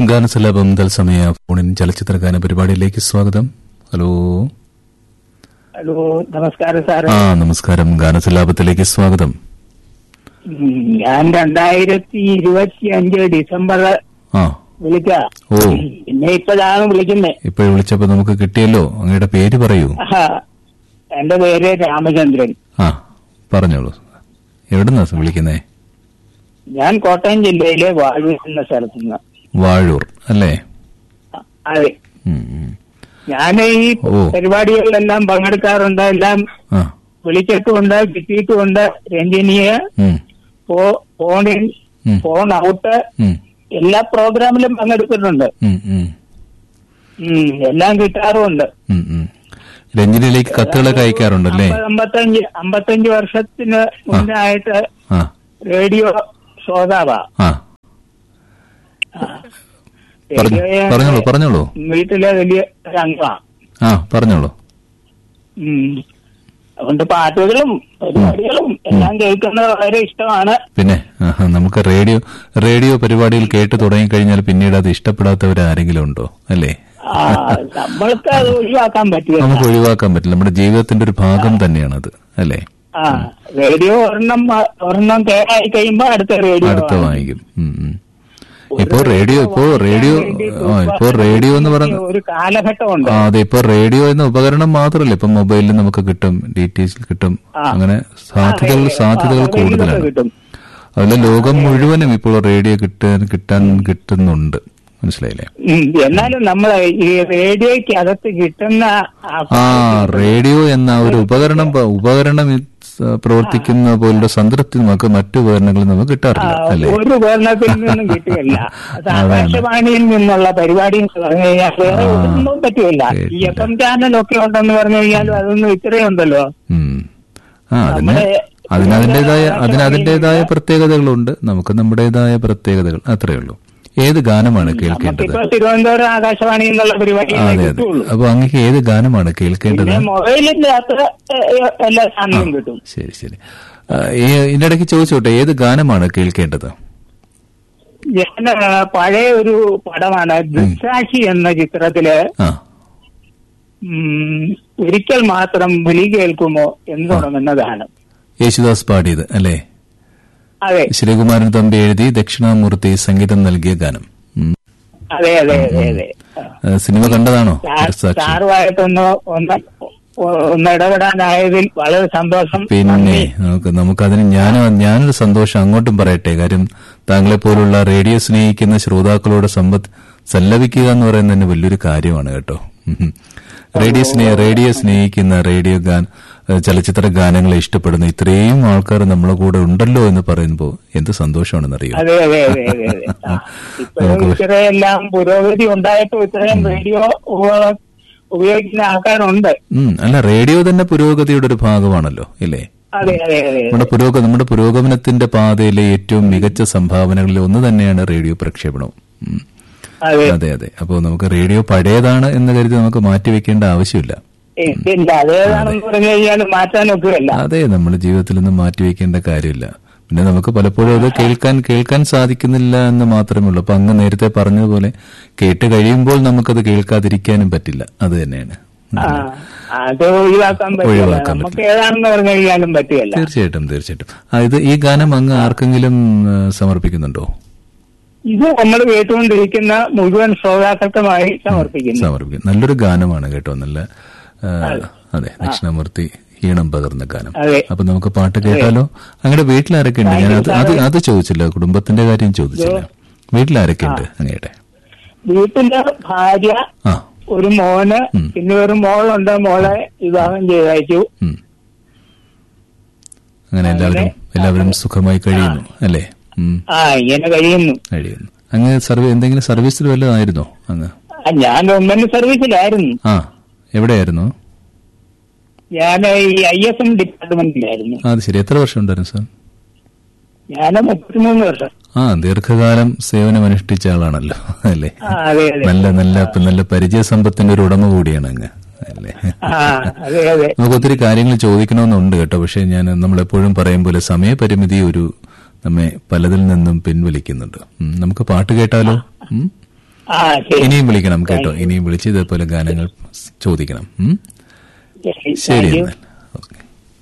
ഗാനസലാപം തത്സമയ ഫോണിൻ ചലച്ചിത്ര ഗാന പരിപാടിയിലേക്ക് സ്വാഗതം ഹലോ ഹലോ നമസ്കാരം സാറ് ആ നമസ്കാരം ഗാനസലാപത്തിലേക്ക് സ്വാഗതം ഉം, ഞാൻ രണ്ടായിരത്തി ഇരുപത്തി അഞ്ച് ഡിസംബർ ആ വിളിക്ക ഓ പിന്നെ ഇപ്പോഴാണ് വിളിക്കുന്നത് ഇപ്പോഴും വിളിച്ചപ്പോ നമുക്ക് കിട്ടിയല്ലോ അങ്ങയുടെ പേര് പറയൂ എന്റെ പേര് രാമചന്ദ്രൻ ആ പറഞ്ഞോളൂ എവിടുന്നാ വിളിക്കുന്നേ ഞാൻ കോട്ടയം ജില്ലയിലെ വാഴൂർ എന്ന സ്ഥലത്ത് നിന്ന് വാഴൂർ അല്ലേ അതെ ഉം, ഉം. ഞാൻ ഈ ഓ. പരിപാടികളിലെല്ലാം പങ്കെടുക്കാറുണ്ട് എല്ലാം ആ വിളിച്ചിട്ടുമുണ്ട് കിട്ടിയിട്ടുമുണ്ട് രഞ്ജിനിയെ ഉം, ഫോ- ഫോണിൽ ഉം, ഫോൺ ഔട്ട് ഉം, എല്ലാ പ്രോഗ്രാമിലും പങ്കെടുത്തിട്ടുണ്ട് ഉം, ഉം, ഉം, എല്ലാം കിട്ടാറുമുണ്ട് ഉം, ഉം. രഞ്ജിനിയിലേക്ക് കത്തുകളൊക്കെ അയക്കാറുണ്ടല്ലേ അമ്പത് അമ്പത്തഞ്ച് അമ്പത്തഞ്ച് വർഷത്തിന് മുന്നേ ആയിട്ട് ആ റേഡിയോ ശ്രോതാവാ ആ പറഞ്ഞു റേഡിയോ പറഞ്ഞോളൂ പറഞ്ഞോളൂ വീട്ടിലെ വലിയ ഒരു അംഗമാണ് ആ പറഞ്ഞോളൂ ഉം. അതുകൊണ്ട് പാട്ടുകളും പരിപാടികളും എല്ലാം കേൾക്കുന്നത് വളരെ ഇഷ്ടമാണ് പിന്നെ ആഹാ, നമുക്ക് റേഡിയോ റേഡിയോ പരിപാടികൾ കേട്ട് തുടങ്ങിക്കഴിഞ്ഞാൽ പിന്നീട് അത് ഇഷ്ടപ്പെടാത്തവർ ആരെങ്കിലും ഉണ്ടോ അല്ലേ ആ, നമ്മൾക്ക് അത് ഒഴിവാക്കാൻ പറ്റില്ല നമുക്ക് ഒഴിവാക്കാൻ പറ്റില്ല നമ്മുടെ ജീവിതത്തിന്റെ ഒരു ഭാഗം തന്നെയാണത് അല്ലേ ആ റേഡിയോ ഒരെണ്ണം മ- ഒരെണ്ണം കേടായി കഴിയുമ്പോ അടുത്ത റേഡിയോ അടുത്ത ആണ്. വാങ്ങിക്കും ഉം, ഉം. ഇപ്പോ റേഡിയോ ഇപ്പോ റേഡിയോ ആ ഇപ്പോ റേഡിയോ എന്ന് പറഞ്ഞ ഒരു കാലഘട്ടമുണ്ട് ആ അതെ ഇപ്പൊ റേഡിയോ എന്ന ഉപകരണം മാത്രമല്ല ഇപ്പൊ മൊബൈലിൽ നമുക്ക് കിട്ടും ഡി ടി എസിൽ കിട്ടും ആ. അങ്ങനെ സാധ്യതകൾ ആ, സാധ്യതകൾ ആ, കൂടുതലാണ് കിട്ടും അതുപോലെ ലോകം മുഴുവനും ഇപ്പോൾ റേഡിയോ കിട്ടാൻ കിട്ടാൻ കിട്ടുന്നുണ്ട് മനസ്സിലായില്ലേ ഉം, എന്നാലും നമ്മളെ ഈ റേഡിയോയ്ക്ക് അകത്ത് കിട്ടുന്ന ആ ആ റേഡിയോ എന്ന ഒരു ഉപകരണം പ- ഉപകരണം ഇത് പ്രവർത്തിക്കുന്ന പോലുള്ള സംതൃപ്തി നമുക്ക് മറ്റു ഉപകരണങ്ങളിൽ നമുക്ക് കിട്ടാറില്ല അല്ലേ ഒരു ഉപകരണത്തിൽ നിന്നും കിട്ടുകയില്ല അത് അതാണ്. ആകാശവാണിയിൽ നിന്നുള്ള പരിപാടി എന്ന് പറഞ്ഞു കഴിഞ്ഞാൽ വേറെ ആ. ഒന്നും പറ്റുകയില്ല ഈ കേട്ടില്ല. എഫ് എം ചാനലൊക്കെ ഉണ്ടെന്ന് പറഞ്ഞു കഴിഞ്ഞാലും അതൊന്നും ഇത്രയും ഉണ്ടല്ലോ ഉം. ആ അതിന് നമ്മുടെ അതിനതിൻ്റെതായ ആകാശവാണിയിൽ അതിനതിൻ്റെതായ പ്രത്യേകതകളുണ്ട് നമുക്ക് നമ്മുടേതായ പ്രത്യേകതകൾ അത്രേ ഉള്ളൂ ഏത് ഗാനമാണ് കേൾക്കേണ്ടത് നമുക്കിപ്പോ തിരുവനന്തപുരം ആകാശവാണി എന്നുള്ള പരിപാടി ആ, അതെ അതെ കിട്ടുള്ളൂ അപ്പൊ അങ്ങക്ക് ഏത് ഗാനമാണ് കേൾക്കേണ്ടത് പിന്നെ മൊബൈലിന്റെ അകത്ത് ഏഹ്, എല്ലാ സാധനവും കിട്ടും ശരി ശരി ആ, ഈ- ഇതിനിടയ്ക്ക് ചോദിച്ചോട്ടെ ഏത് ഗാനമാണ് കേൾക്കേണ്ടത് ഞാൻ ആ, പഴയ ഒരു പടമാണ് ദൃക്സാക്ഷി എന്ന ചിത്രത്തില് ആ ഉം, ഒരിക്കൽ മാത്രം വിളി കേൾക്കുമോ എന്ന് തുടങ്ങുന്നതാണ് യേശുദാസ് പാടിയത് അല്ലേ അതെ ശ്രീകുമാരൻ തമ്പി എഴുതി ദക്ഷിണാമൂർത്തി സംഗീതം നൽകിയ ഗാനം ഉം. അതെ അതെ അതെ അതെ ആ, സിനിമ കണ്ടതാണോ സാർ- ദൃക്സാക്ഷി സാറുമായിട്ടൊന്ന് ഒന്ന് ഒന്ന് ഇടപെടാനായതിൽ വളരെ സന്തോഷം പിന്നെ നന്ദി. നമുക്ക് നമുക്കതിന് ഞാൻ ഞാനൊരു സന്തോഷം അങ്ങോട്ടും പറയട്ടെ കാര്യം താങ്കളെ പോലുള്ള റേഡിയോ സ്നേഹിക്കുന്ന ശ്രോതാക്കളോട് സമ്പത്ത് സല്ലപിക്കുക എന്ന് പറയുന്നത് തന്നെ വലിയൊരു കാര്യമാണ് കേട്ടോ ഉം. റേഡിയോ സ്നേഹ റേഡിയോ സ്നേഹിക്കുന്ന റേഡിയോ ഗാൻ ഏഹ് ചലച്ചിത്ര ഗാനങ്ങളെ ഇഷ്ടപ്പെടുന്ന ഇത്രയും ആൾക്കാർ നമ്മളെ കൂടെ ഉണ്ടല്ലോ എന്ന് പറയുമ്പോൾ എന്ത് സന്തോഷമാണെന്നറിയോ അതെ അതെ അതെ അതെ അതെ ആ, ഇപ്പോഴും ഇത്രയെല്ലാം പുരോഗതി ഉണ്ടായിട്ടും ഇത്രയും റേഡിയോ ഉപ- ഉപയോഗിക്കുന്ന ആൾക്കാരുണ്ട് ഉം, അല്ല റേഡിയോ തന്നെ പുരോഗതിയുടെ ഒരു ഭാഗമാണല്ലോ ഇല്ലേ അതെ അതെ അതെ നമ്മുടെ പുരോഗ നമ്മുടെ പുരോഗമനത്തിന്റെ പാതയിലെ ഏറ്റവും മികച്ച സംഭാവനകളിൽ ഒന്ന് തന്നെയാണ് റേഡിയോ പ്രക്ഷേപണവും ഉം. അതെ അതെ അതെ അപ്പോൾ നമുക്ക് റേഡിയോ പഴയതാണ് എന്ന് കരുതി നമുക്ക് മാറ്റിവെക്കേണ്ട ആവശ്യമില്ല ഇല്ല അതേതാണെന്ന് പറഞ്ഞു കഴിഞ്ഞാൽ മാറ്റാനൊക്കെയല്ല അതെ നമ്മുടെ ജീവിതത്തിൽ നിന്ന് മാറ്റിവെക്കേണ്ട കാര്യമില്ല പിന്നെ നമുക്ക് പലപ്പോഴും അത് കേൾക്കാൻ കേൾക്കാൻ സാധിക്കുന്നില്ല എന്ന് മാത്രമേ ഉള്ളൂ അപ്പൊ അങ്ങ് നേരത്തെ പറഞ്ഞതുപോലെ കേട്ട് കഴിയുമ്പോൾ നമുക്കത് കേൾക്കാതിരിക്കാനും പറ്റില്ല അത് തന്നെയാണ് ആ, അത് ഒഴിവാക്കാൻ പറ്റില്ല ഒഴിവാക്കാൻ നമുക്ക് ഏതാണെന്ന് പറഞ്ഞു കഴിഞ്ഞാലും പറ്റുകയല്ല തീർച്ചയായിട്ടും തീർച്ചയായിട്ടും ആ, ഇത് ഈ ഗാനം അങ്ങ് ആർക്കെങ്കിലും ആ, സമർപ്പിക്കുന്നുണ്ടോ ഇത് നമ്മൾ കേട്ടുകൊണ്ടിരിക്കുന്ന മുഴുവൻ ശ്രോതാക്കൾക്കുമായി സമർപ്പിക്കുന്നു സമർപ്പിക്കും നല്ലൊരു ഗാനമാണ് കേട്ടോ നല്ല ആ, അതെ ദക്ഷിണാമൂർത്തി ഈണം പകർന്ന ഗാനം അതെ അപ്പൊ നമുക്ക് പാട്ട് കേട്ടാലോ അങ്ങയുടെ വീട്ടിലാരൊക്കെ ഉണ്ട് ഞാൻ അത് അത് അത് ചോദിച്ചില്ല കുടുംബത്തിന്റെ കാര്യം ചോദിച്ചില്ല വീട്ടിലാരൊക്കെ ഉണ്ട് അങ്ങയുടെ വീട്ടിലെ ഭാര്യ ആ ഒരു മോന് ഉം. പിന്നെ ഒരു മോളുണ്ട് മോളെ വിവാഹം ചെയ്തയച്ചു ഉം. അങ്ങനെ എല്ലാവരും എല്ലാവരും സുഖമായി കഴിയുന്നു അല്ലേ ഉം, ആ ഇങ്ങനെ കഴിയുന്നു കഴിയുന്നു അങ്ങ് സർവീ എന്തെങ്കിലും സർവീസിൽ വല്ലതായിരുന്നോ അങ്ങ് ആ, ഞാൻ ഗവൺമെന്റ് സർവീസിലായിരുന്നു ആ എവിടെയായിരുന്നു ഞാൻ ഈ ഐ എസ് എം ഡിപ്പാർട്ട്മെന്റിലായിരുന്നു ആ അത് ശരി എത്ര വർഷം ഉണ്ടായിരുന്നു സാർ ഞാൻ മുപ്പത്തിമൂന്ന് വർഷം ആ ദീർഘകാലം സേവനമനുഷ്ഠിച്ച ആളാണല്ലോ അല്ലേ ആ അതെ അതെ നല്ല നല്ല നല്ല പരിചയസമ്പത്തിന്റെ ഒരു ഉടമ കൂടിയാണ് അങ്ങ് അല്ലേ ആ അതെ അതെ നമുക്ക് ഒത്തിരി കാര്യങ്ങൾ ചോദിക്കണമെന്നുണ്ട് കേട്ടോ പക്ഷെ ഞാൻ നമ്മളെപ്പോഴും പറയും പോലെ സമയപരിമിതി ഒരു നമ്മെ പലതിൽ നിന്നും പിൻവലിക്കുന്നുണ്ട് ഉം, നമുക്ക് പാട്ട് കേട്ടാലോ ഉം? ആ ശരി ഇനിയും വിളിക്കണം കേട്ടോ ഇനിയും വിളിച്ച് ഇതേപോലെ ഗാനങ്ങൾ ചോദിക്കണം ഉം? ശരി ശരി താങ്ക് യു എന്നാൽ